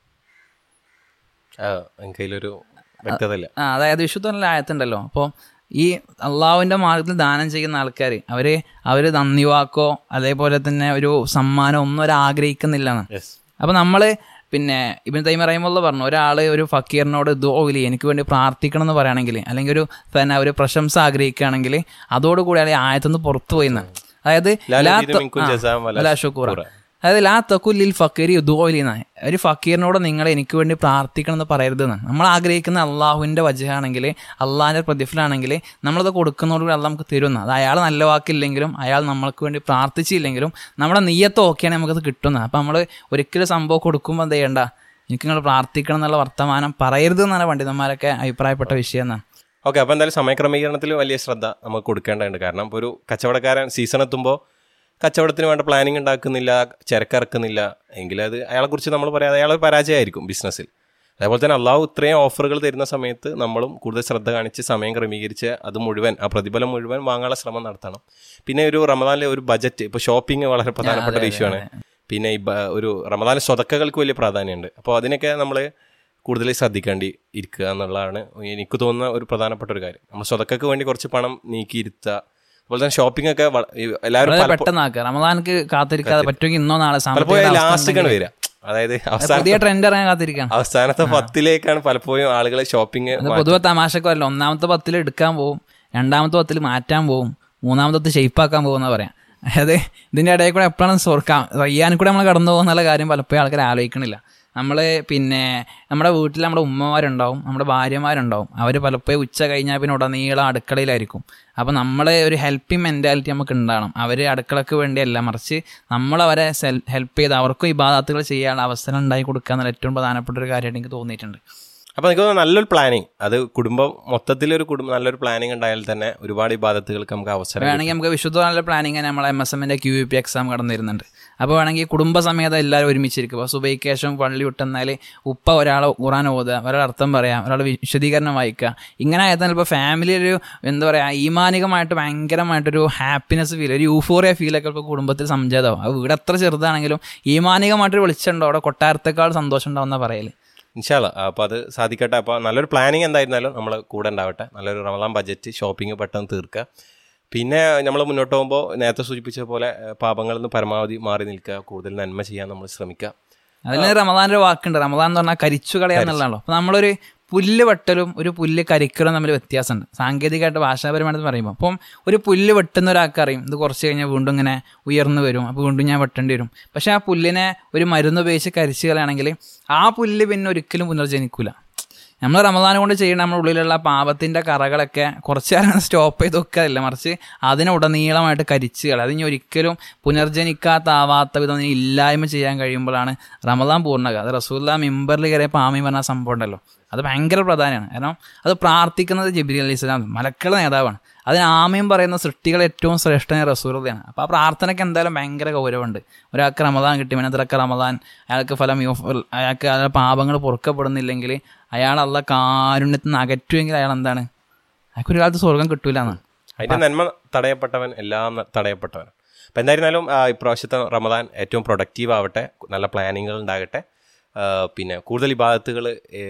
എനിക്ക് അതിലൊരു വ്യക്തത ഇല്ല ആ അതായത് വിശുദ്ധ ആയത്തുണ്ടല്ലോ അപ്പോൾ ഈ അള്ളാഹുവിൻ്റെ മാർഗത്തിൽ ദാനം ചെയ്യുന്ന ആൾക്കാർ അവർ അവർ നന്ദി വാക്കോ അതേപോലെ തന്നെ ഒരു സമ്മാനം ഒന്നും അവർ ആഗ്രഹിക്കുന്നില്ലെന്ന് യെസ് അപ്പോൾ നമ്മൾ പിന്നെ ഇബിൻ തൈമ റഹിമുള്ള പറഞ്ഞു ഒരാൾ ഒരു ഫക്കീറിനോട് ദോലി എനിക്ക് വേണ്ടി പ്രാർത്ഥിക്കണം എന്ന് പറയുകയാണെങ്കിൽ അല്ലെങ്കിൽ ഒരു പിന്നെ ഒരു പ്രശംസ ആഗ്രഹിക്കുകയാണെങ്കിൽ അതോടുകൂടി അയാൾ ആയത്തുനിന്ന് പുറത്തു പോയിന്ന് അതായത് ലാ ലാ നബീദ് ത- മിൻകും ആ, ജസാഅൻ വലാ വലാ ശുക്കൂറ. ശുക്കൂറ. അതായത് ലാ തക്കുല്ലിൽ ഫക്കീരി ദുഹോലിന്ന ഒരു ഫക്കീറിനോട് നിങ്ങൾ എനിക്ക് വേണ്ടി പ്രാർത്ഥിക്കണം എന്ന് പറയരുതെന്ന് നമ്മൾ ആഗ്രഹിക്കുന്ന അള്ളാഹുവിൻ്റെ വജഹാണെങ്കിൽ അള്ളാഹിൻ്റെ പ്രതിഫലമാണെങ്കിൽ നമ്മളത് കൊടുക്കുന്നതോടുകൂടി അള്ളാഹ് നമുക്ക് തരുന്ന അത് അയാൾ നല്ല വാക്കില്ലെങ്കിലും അയാൾ നമ്മൾക്ക് വേണ്ടി പ്രാർത്ഥിച്ചില്ലെങ്കിലും നമ്മുടെ നെയ്യത്ത് ഓക്കെയാണ് നമുക്കത് കിട്ടുന്നത് അപ്പം നമ്മൾ ഒരിക്കലും സംഭവം കൊടുക്കുമ്പോൾ എന്ത് ചെയ്യണ്ട എനിക്ക് നിങ്ങൾ പ്രാർത്ഥിക്കണം എന്നുള്ള വർത്തമാനം പറയരുത് എന്നാണ് പണ്ഡിതന്മാരൊക്കെ അഭിപ്രായപ്പെട്ട വിഷയം എന്നാണ് ഓക്കെ അപ്പോൾ എന്തായാലും സമയക്രമീകരണത്തിൽ വലിയ ശ്രദ്ധ നമുക്ക് കൊടുക്കേണ്ടതുണ്ട് കാരണം ഇപ്പോൾ ഒരു കച്ചവടക്കാരൻ സീസൺ എത്തുമ്പോൾ കച്ചവടത്തിന് വേണ്ട പ്ലാനിങ് ഉണ്ടാക്കുന്നില്ല ചരക്കിറക്കുന്നില്ല എങ്കിൽ അത് അയാളെക്കുറിച്ച് നമ്മൾ പറയാതെ അയാൾ പരാജയമായിരിക്കും ബിസിനസ്സിൽ അതേപോലെ തന്നെ അള്ളാഹു ഇത്രയും ഓഫറുകൾ തരുന്ന സമയത്ത് നമ്മളും കൂടുതൽ ശ്രദ്ധ കാണിച്ച് സമയം ക്രമീകരിച്ച് അത് മുഴുവൻ ആ പ്രതിഫലം മുഴുവൻ വാങ്ങാനുള്ള ശ്രമം നടത്തണം പിന്നെ ഒരു റമദാനിലെ ഒരു ബജറ്റ് ഇപ്പോൾ ഷോപ്പിംഗ് വളരെ പ്രധാനപ്പെട്ട ഒരു ഇഷ്യൂ ആണ് പിന്നെ ഈ ബ- ഒരു റമദാൻ സ്വതക്കകൾക്ക് വലിയ പ്രാധാന്യമുണ്ട് അപ്പോൾ അതിനൊക്കെ നമ്മൾ കൂടുതൽ ശ്രദ്ധിക്കേണ്ടി ഇരിക്കുക എന്നുള്ളതാണ് എനിക്ക് തോന്നുന്ന ഒരു പ്രധാനപ്പെട്ട ഒരു കാര്യം നമ്മൾ സ്വതക്കക്ക് വേണ്ടി കുറച്ച് പണം നീക്കിയിരുത്തുക അതുപോലെ തന്നെ ഷോപ്പിംഗ് ഒക്കെ വള- ഈ എല്ലാവരും വളരെ പലപ്പോ- പെട്ടെന്നാക്കുക റമദാനക്ക് കാത്തിരിക്കാതെ പറ്റുമെങ്കിൽ ഇന്നോ നാളെ പലപ്പോഴും സാമ്പത്തിക അവസ്ഥ ലാസ്റ്റിക്കാണ് ഉണ്ടെങ്കിൽ വരിക അതായത് അവസാന പുതിയ ട്രെൻഡ് ഇറങ്ങാൻ കാത്തിരിക്കാം അവസാനത്തെ പത്തിലേക്കാണ് പലപ്പോഴും ആളുകൾ ഷോപ്പിംഗ് അത് പൊതുവെ തമാശക്കല്ല ഒന്നാമത്തെ പത്തിൽ എടുക്കാൻ പോവും രണ്ടാമത്തെ പത്തിൽ മാറ്റാൻ പോവും മൂന്നാമത്തെ പത്ത് ഷെയ്പ്പാക്കാൻ പോകുന്ന പറയാം അതായത് ഇതിൻ്റെ ഇടയിൽ കൂടെ എപ്പോഴാണ് സ്വർക്കാം റയ്യാൻ കൂടെ നമ്മൾ കടന്നു പോകുന്നുള്ള കാര്യം പലപ്പോഴും ആൾക്കാർ ആലോചിക്കണില്ല നമ്മൾ പിന്നെ നമ്മുടെ വീട്ടിൽ നമ്മുടെ ഉമ്മമാരുണ്ടാവും നമ്മുടെ ഭാര്യമാരുണ്ടാവും അവർ പലപ്പോഴും ഉച്ച കഴിഞ്ഞാൽ പിന്നെ ഉടനീളം അടുക്കളയിലായിരിക്കും അപ്പോൾ നമ്മളെ ഒരു ഹെൽപ്പിംഗ് മെൻറ്റാലിറ്റി നമുക്ക് ഉണ്ടാവണം അവർ അടുക്കളക്ക് വേണ്ടിയല്ല മറിച്ച് നമ്മൾ അവരെ ഹെൽപ്പ് ചെയ്ത് അവർക്കും ഈ ബാധാത്തുകൾ ചെയ്യാനുള്ള അവസരം ഉണ്ടായി കൊടുക്കുക എന്നുള്ള ഏറ്റവും പ്രധാനപ്പെട്ട ഒരു കാര്യമായിട്ട് എനിക്ക് തോന്നിയിട്ടുണ്ട് അപ്പോൾ എനിക്ക് തോന്നുന്നു നല്ലൊരു പ്ലാനിങ് അത് കുടുംബം മൊത്തത്തിലൊരു കുടുംബം നല്ലൊരു പ്ലാനിങ് ഉണ്ടായാൽ തന്നെ ഒരുപാട് ഇബാദത്തുകൾക്ക് നമുക്ക് അവസരം വേണമെങ്കിൽ നമുക്ക് വിശുദ്ധ നല്ല പ്ലാനിങ് നമ്മളെ എം എസ് എമ്മിന്റെ ക്യു പി എക്സാം കടന്നു വരുന്നുണ്ട് അപ്പോൾ വേണമെങ്കിൽ കുടുംബസമേതം എല്ലാവരും ഒരുമിച്ചിരിക്കും അപ്പോൾ സുബൈക്ക് ശേഷം പള്ളി വിട്ടെന്നാൽ ഉപ്പ ഒരാൾ ഖുറാൻ ഓതുക ഒരാൾ അർത്ഥം പറയാം ഒരാൾ വിശദീകരണം വായിക്കുക ഇങ്ങനെ ആയതാൽ ഇപ്പോൾ ഫാമിലി ഒരു എന്താ പറയുക ഈമാനികമായിട്ട് ഭയങ്കരമായിട്ടൊരു ഹാപ്പിനെസ് ഫീൽ ഒരു യൂഫോറിയ ഫീലൊക്കെ ഇപ്പോൾ കുടുംബത്തിൽ സംജാതമാവും അത് വീട് എത്ര ചെറുതാണെങ്കിലും ഈമാനികമായിട്ടൊരു വെളിച്ചുണ്ടോ അവിടെ കൊട്ടാരത്തെക്കാൾ സന്തോഷം ഉണ്ടാവുന്ന പറയല് ഇൻഷാല്ല അപ്പോൾ അത് സാധിക്കട്ടെ അപ്പോൾ നല്ലൊരു പ്ലാനിങ് എന്തായിരുന്നാലും നമ്മൾ കൂടെ ഉണ്ടാവട്ടെ നല്ലൊരു റമദാൻ ബഡ്ജറ്റ് ഷോപ്പിംഗ് പെട്ടെന്ന് തീർക്കുക പിന്നെ നമ്മൾ മുന്നോട്ട് പോകുമ്പോൾ നേരത്തെ സൂചിപ്പിച്ച പോലെ ഏഹ്, പാപങ്ങളിൽ നിന്ന് പരമാവധി മാറി നിൽക്കുക കൂടുതൽ നന്മ ചെയ്യാൻ നമ്മൾ ശ്രമിക്കുക അതിന് റമദാൻ്റെ വാക്കുണ്ട് റമദാൻ എന്ന് പറഞ്ഞാൽ കരിച്ചു കളയാന്നുള്ളതാണല്ലോ അപ്പൊ നമ്മളൊരു പുല്ല് വെട്ടലും ഒരു പുല്ല് കരിക്കലും തമ്മിൽ വ്യത്യാസമുണ്ട് സാങ്കേതികമായിട്ട് ഭാഷാപരമായിട്ട് പറയുമ്പോൾ അപ്പം ഒരു പുല്ല് വെട്ടുന്ന ഒരാൾക്ക് അറിയും ഇത് കുറച്ച് കഴിഞ്ഞാൽ വീണ്ടും ഇങ്ങനെ ഉയർന്നു വരും അപ്പോൾ വീണ്ടും ഞാൻ വെട്ടേണ്ടി വരും പക്ഷെ ആ പുല്ലിനെ ഒരു മരുന്ന് ഉപയോഗിച്ച് കരിച്ചു കളയാണെങ്കിൽ ആ പുല്ല് പിന്നെ ഒരിക്കലും പുനർജനിക്കൂല നമ്മൾ റമദാൻ കൊണ്ട് ചെയ്യുന്ന നമ്മുടെ ഉള്ളിലുള്ള പാപത്തിന്റെ കറകളൊക്കെ കുറച്ച് നേരം സ്റ്റോപ്പ് ചെയ്ത് വെക്കാറില്ല മറിച്ച് അതിനെ ഉടനീളമായിട്ട് കരിച്ച് കളയും അതിന് ഒരിക്കലും പുനർജനിക്കാത്താവാത്ത വിധം അതിനെ ഇല്ലായ്മ ചെയ്യാൻ കഴിയുമ്പോഴാണ് റമദാൻ പൂർണ്ണക അത് റസൂല്ല മിമ്പറിൽ കയറിയ പാമി പറഞ്ഞ ആ സംഭവം ഉണ്ടല്ലോ അത് ഭയങ്കര പ്രധാനമാണ് കാരണം അത് പ്രാർത്ഥിക്കുന്നത് ജിബ്രി അലി ഇസ്ലാം മലക്കളുടെ നേതാവാണ് അതിന് ആമയും പറയുന്ന സൃഷ്ടികൾ ഏറ്റവും ശ്രേഷ്ഠനായ റസൂലതയാണ് അപ്പോൾ ആ പ്രാർത്ഥനയ്ക്ക് എന്തായാലും ഭയങ്കര ഗൗരവമുണ്ട് ഒരാൾക്ക് റമദാൻ കിട്ടി മനത്തിലൊക്കെ റമദാൻ അയാൾക്ക് ഫലം യൂഫ് അയാൾക്ക് അയാളുടെ പാപങ്ങൾ പൊറുക്കപ്പെടുന്നില്ലെങ്കിൽ അയാൾ അല്ല കാരുണ്യത്തിൽ നിന്ന് അകറ്റുമെങ്കിൽ അയാൾ എന്താണ് അയാൾക്ക് ഒരു കാലത്ത് സ്വർഗം കിട്ടൂല എന്നാണ് അതിന്റെ നന്മ തടയപ്പെട്ടവൻ എല്ലാം ന- തടയപ്പെട്ടവൻ അപ്പം എന്തായിരുന്നാലും ആ, ഇപ്രാവശ്യത്തെ റമദാൻ ഏറ്റവും പ്രൊഡക്റ്റീവ് ആവട്ടെ നല്ല പ്ലാനിങ്ങുകൾ ഉണ്ടാകട്ടെ ആ, പിന്നെ കൂടുതൽ ഇബാദത്തുകൾ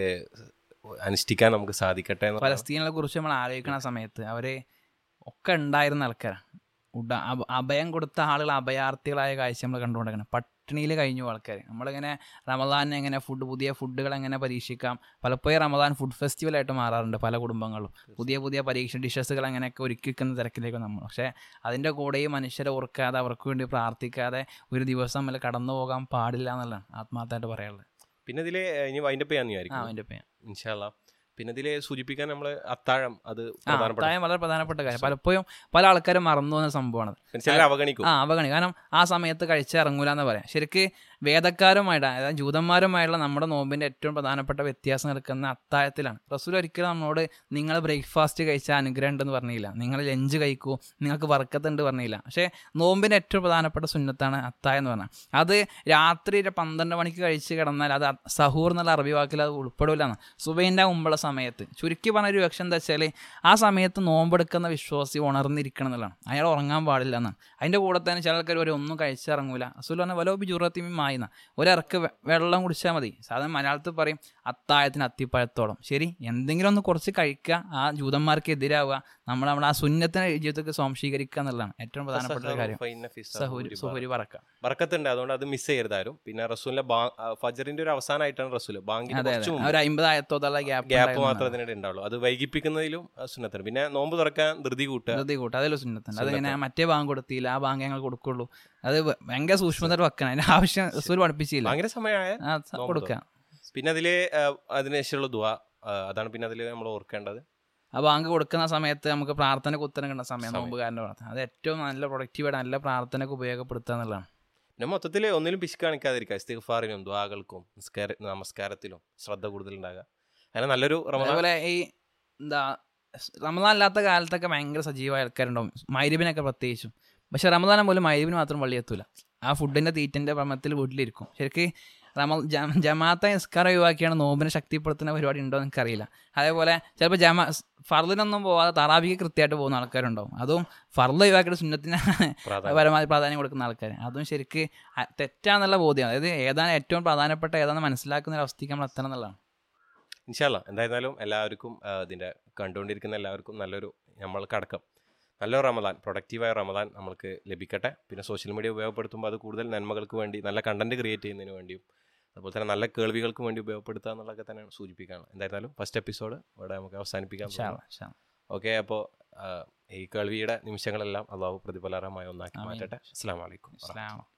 അനുഷ്ഠിക്കാൻ നമുക്ക് സാധിക്കട്ടെ എന്ന് പലസ്തീനെ കുറിച്ച് നമ്മൾ ആലോചിക്കുന്ന സമയത്ത് അവര് ഒക്കെ ഉണ്ടായിരുന്ന ആൾക്കാരാണ് ഉഡ അഭ- അഭയം കൊടുത്ത ആളുകൾ അഭയാർത്ഥികളായ കാഴ്ച നമ്മൾ കണ്ടുകൊണ്ടിരിക്കണം പട്ടിണിയിൽ കഴിഞ്ഞു ആൾക്കാർ നമ്മളിങ്ങനെ റമദാൻ എങ്ങനെ ഫുഡ് പുതിയ ഫുഡുകൾ എങ്ങനെ പരീക്ഷിക്കാം പലപ്പോഴും റമദാൻ ഫുഡ് ഫെസ്റ്റിവലായിട്ട് മാറാറുണ്ട് പല കുടുംബങ്ങളും പുതിയ പുതിയ പരീക്ഷ ഡിഷസുകൾ അങ്ങനെയൊക്കെ ഒരുക്കി വെക്കുന്ന തിരക്കിലേക്ക് നമ്മൾ പക്ഷേ അതിൻ്റെ കൂടെയും മനുഷ്യരെ ഓർക്കാതെ അവർക്ക് വേണ്ടി പ്രാർത്ഥിക്കാതെ ഒരു ദിവസം നമ്മൾ കടന്നു പോകാൻ പാടില്ല എന്നുള്ളതാണ് ആത്മാർത്ഥമായിട്ട് പറയാനുള്ളത് പിന്നെ ഇതിൽ ഇനി വൈൻഡപ്പ് ചെയ്യാൻ ആ വിചാരിക്കും അതിൻ്റെ പേര് ഇൻഷാല്ല പിന്നെ ഇതിൽ സൂചിപ്പിക്കാൻ നമ്മൾ അത്താഴം അത് ആ പ്രധാനപ്പെട്ട അത്താഴം വളരെ പ്രധാനപ്പെട്ട കാര്യം പലപ്പോഴും പല ആൾക്കാരും മറന്നു പോകുന്ന സംഭവമാണ് പിന്നെ ചിലർ അവഗണിക്കും ആ അവഗണി കാരണം ആ സമയത്ത് കഴിച്ചിറങ്ങൂല എന്ന് പറയാം ശരിക്ക് വേദക്കാരുമായിട്ട് അതായത് ജൂതന്മാരുമായുള്ള നമ്മുടെ നോമ്പിന്റെ ഏറ്റവും പ്രധാനപ്പെട്ട വ്യത്യാസം നിൽക്കുന്ന അത്താഴത്തിലാണ് റസൂൽ ഒരിക്കലും നമ്മളോട് നിങ്ങൾ ബ്രേക്ക്ഫാസ്റ്റ് കഴിച്ചാൽ അനുഗ്രഹം ഉണ്ടെന്ന് പറഞ്ഞില്ല നിങ്ങൾ ലഞ്ച് കഴിക്കൂ നിങ്ങൾക്ക് വർക്കത്തുണ്ട് പറഞ്ഞില്ല പക്ഷേ നോമ്പിന്റെ ഏറ്റവും പ്രധാനപ്പെട്ട സുന്നത്താണ് അത്താഴം എന്ന് പറഞ്ഞാൽ അത് രാത്രി ഒരു പന്ത്രണ്ട് മണിക്ക് കഴിച്ച് കിടന്നാൽ അത് അ- സഹൂർ എന്നുള്ള അറബി വാക്കിൽ അത് ഉൾപ്പെടില്ലെന്ന് സുബൈൻ്റെ മുമ്പുള്ള സമയത്ത് ചുരുക്കി പറഞ്ഞ ഒരു ലക്ഷ്യം എന്താ വെച്ചാൽ ആ സമയത്ത് നോമ്പെടുക്കുന്ന വിശ്വാസി ഉണർന്നിരിക്കണം എന്നുള്ളതാണ് അയാൾ ഉറങ്ങാൻ പാടില്ല എന്നാണ് അതിൻ്റെ കൂടെ തന്നെ ചില ആൾക്കാർ ഒരു ഒന്നും കഴിച്ചിറങ്ങൂല അസുൽ പറഞ്ഞ വലോബി ജുറത്തിമി മായിന്ന ഒരിറക്ക് വെ- വെള്ളം കുടിച്ചാൽ മതി സാധാരണ മലയാളത്തിൽ പറയും അത്താഴത്തിന് അത്തിപ്പഴത്തോളം ശരി എന്തെങ്കിലും ഒന്ന് കുറച്ച് കഴിക്കുക ആ ജൂതന്മാർക്ക് എതിരാവുക നമ്മൾ നമ്മുടെ ആ സുന്നത്തിനെ ജീവിതത്തിൽ സ്വാംശീകരിക്കുക എന്നുള്ളതാണ് ഏറ്റവും പ്രധാനപ്പെട്ട ഒരു കാര്യം സഹൂരി സുഹൂരി പറക്കുക ബർക്കത്തുണ്ട് അതുകൊണ്ട് അത് മിസ് ചെയ്യരുതാരും പിന്നെ റസൂലിന്റെ ബാ- ആ, ഫജറിന്റെ ഒരു അവസാനമായിട്ടാണ് റസൂൽ ബാങ്കിന്റെ അതെ കുറച്ച് അതെ മുമ്പ് ഒരു അമ്പതായത്തോതുള്ള ഗ്യാപ്പ് ഗ്യാപ്പ് മാത്രമേ അതിനിടെ ഉണ്ടാവുള്ളൂ അത് വൈകിപ്പിക്കുന്നതിലും ആ, സുന്നത്താണ് പിന്നെ നോമ്പ് തുറക്കാൻ ധൃതി കൂട്ടുക ധൃതി കൂട്ടും അതിൽ സുന്നത്തുണ്ട് അതിങ്ങനെ മറ്റേ ബാങ്ക് കൊടുത്തില്ല ആ ബാങ്ക് ഞങ്ങൾ കൊടുക്കുള്ളൂ അത് ഭ- ഭയങ്കര സൂക്ഷ്മത വെക്കണം അതിന്റെ ആവശ്യം റസൂൽ പഠിപ്പിച്ചില്ല ഭയങ്കര സമയമായ ആ, സ- കൊടുക്കുക പിന്നെ അതില് ആ, അതിനുശേഷമുള്ള ദുവ ആ, അതാണ് പിന്നെ അതിൽ നമ്മൾ ഓർക്കേണ്ടത് ആ ബാങ്ക് കൊടുക്കുന്ന സമയത്ത് നമുക്ക് പ്രാർത്ഥനയ്ക്ക് ഉത്തരം കിട്ടുന്ന സമയം നോമ്പുകാരൻ്റെ പ്രാർത്ഥന അത് ഏറ്റവും നല്ല പ്രൊഡക്റ്റീവായിട്ട് നല്ല പ്രാർത്ഥനയ്ക്ക് ഉപയോഗപ്പെടുത്തുക എന്നുള്ളതാണ് പിന്നെ മൊത്തത്തിൽ ഒന്നിലും പിശ് കാണിക്കാതിരിക്കുക ഇസ്തിഗ്ഫാറിനും ദ്വാകൾക്കും നിസ്കാര നമസ്കാരത്തിലും ശ്രദ്ധ കൂടുതൽ ഉണ്ടാകുക അങ്ങനെ നല്ലൊരു റമദാൻ അതേപോലെ ഈ എന്താ റമദാൻ അല്ലാത്ത കാലത്തൊക്കെ ഭയങ്കര സജീവമായ ആൾക്കാരുണ്ടാവും മൈരിബിനൊക്കെ പ്രത്യേകിച്ചും പക്ഷെ റമദാനം പോലും മൈരിബിന് മാത്രം വള്ളി എത്തൂല ആ ഫുഡിന്റെ തീറ്റന്റെ ഭ്രമത്തിൽ വീട്ടിലിരിക്കും ശരിക്ക് റമ ജ- ജമാഅത്തെ നിസ്കാരം ഒഴിവാക്കിയാണ് നോമ്പിനെ ശക്തിപ്പെടുത്തുന്ന പരിപാടി ഉണ്ടോ എന്ന് എനിക്കറിയില്ല അതേപോലെ ചിലപ്പോൾ ജമാ ഫർദിനൊന്നും പോവാതെ തറാബിക്ക് കൃത്യമായിട്ട് പോകുന്ന ആൾക്കാരുണ്ടാവും അതും ഫർദ് ഒഴിവാക്കിയിട്ട് സുന്നത്തിന് പ്രാധാന്യം. പരമാവധി പ്രാധാന്യം കൊടുക്കുന്ന ആൾക്കാർ അതും ശരിക്ക് അ- തെറ്റാന്നുള്ള ബോധ്യം അതായത് ഏതാണ് ഏറ്റവും പ്രധാനപ്പെട്ട ഏതാണെന്ന് മനസ്സിലാക്കുന്ന ഒരു അവസ്ഥയ്ക്ക് നമ്മൾ എത്തണം എന്നുള്ളതാണ് ഇൻഷാല്ല എന്തായിരുന്നാലും എല്ലാവർക്കും ആ, ഇതിൻ്റെ കണ്ടുകൊണ്ടിരിക്കുന്ന എല്ലാവർക്കും നല്ലൊരു നമ്മൾക്കടക്കം നല്ലൊരു റമദാൻ പ്രൊഡക്റ്റീവായ റമദാൻ നമ്മൾക്ക് ലഭിക്കട്ടെ പിന്നെ സോഷ്യൽ മീഡിയ ഉപയോഗപ്പെടുത്തുമ്പോൾ അത് കൂടുതൽ നന്മകൾക്ക് വേണ്ടി നല്ല കണ്ടന്റ് ക്രിയേറ്റ് ചെയ്യുന്നതിന് വേണ്ടിയും അതുപോലെ തന്നെ നല്ല കേൾവികൾക്ക് വേണ്ടി ഉപയോഗപ്പെടുത്തുക എന്നുള്ളതൊക്കെ തന്നെയാണ് സൂചിപ്പിക്കുകയാണ് എന്തായിരുന്നാലും ഫസ്റ്റ് എപ്പിസോഡ് ഇവിടെ നമുക്ക് അവസാനിപ്പിക്കാം ഇൻഷാ അല്ലാ, ഇൻഷാ അല്ലാ. ഓക്കെ അപ്പോൾ ഈ കേൾവിയുടെ നിമിഷങ്ങളെല്ലാം അള്ളാഹു പ്രതിഫലകരമായ ഒന്നാക്കി ആമീൻ. മാറ്റട്ടെ അസ്സാം വലൈക്കും അസ്സലാമു